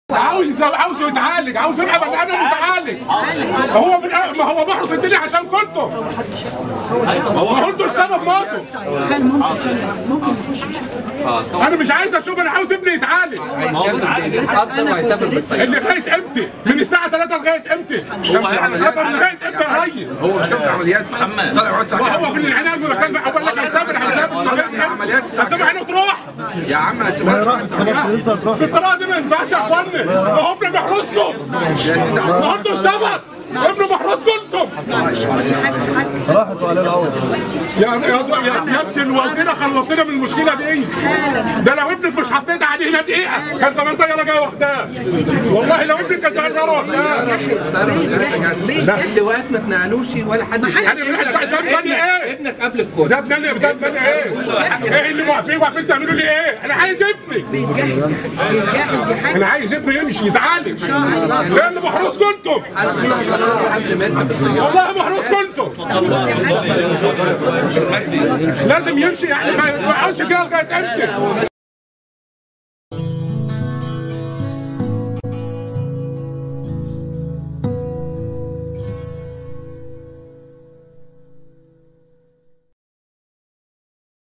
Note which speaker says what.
Speaker 1: عاوز عاوز يتعالج عاوز يبقى بني ادم يتعالج هو من ما هو محرس الدنيا عشان كنتم ما هو انتوا السبب موته
Speaker 2: هل ممكن ممكن يخش
Speaker 1: انا مش عايز اشوف انا عاوز ابني يتعالج
Speaker 3: هيتقدر وهيسافر بالسيارة
Speaker 1: اللي لغايه امتى؟ من الساعه 3 لغايه امتى؟ سافر لغايه امتى يا ريس؟
Speaker 4: هو مش كان في عمليات محمد طلع يقعد ساعتين
Speaker 1: وهو في العنايه المركزه اقول لك هسافر هسافر لغايه
Speaker 4: عمليات
Speaker 1: امتى؟ هسيب عينه تروح
Speaker 4: يا عم سيبها
Speaker 1: بالطريقه دي ما ينفعش يا اخوانا ما هو ابن محروسكم ما هو انتوا السبب ابن محروسكم انتم
Speaker 5: راحت وعلى العوض
Speaker 1: يا يا يا سياده الوزيره خلصينا من المشكله دي ده لو ابنك مش حطيت علينا دقيقه كان زمان طياره جايه واخداه والله لو ابنك كان زمان طياره واخداه
Speaker 3: اللواءات ما اتنقلوش ولا حد
Speaker 1: يعني من حساب بني ايه؟
Speaker 3: ابنك قبل الكل
Speaker 1: زاد بني بزاد بني ايه؟ ايه اللي واقفين واقفين تعملوا لي ايه؟ انا عايز ابني
Speaker 2: بيتجهز بيتجهز يحاول
Speaker 1: انا عايز ابني يمشي يتعالج ايه اللي محروسكم انتم؟
Speaker 3: قبل ما انت بتصير
Speaker 1: والله محروسكم انتم لازم يمشي يعني ما يقعدش كده لغايه امتى؟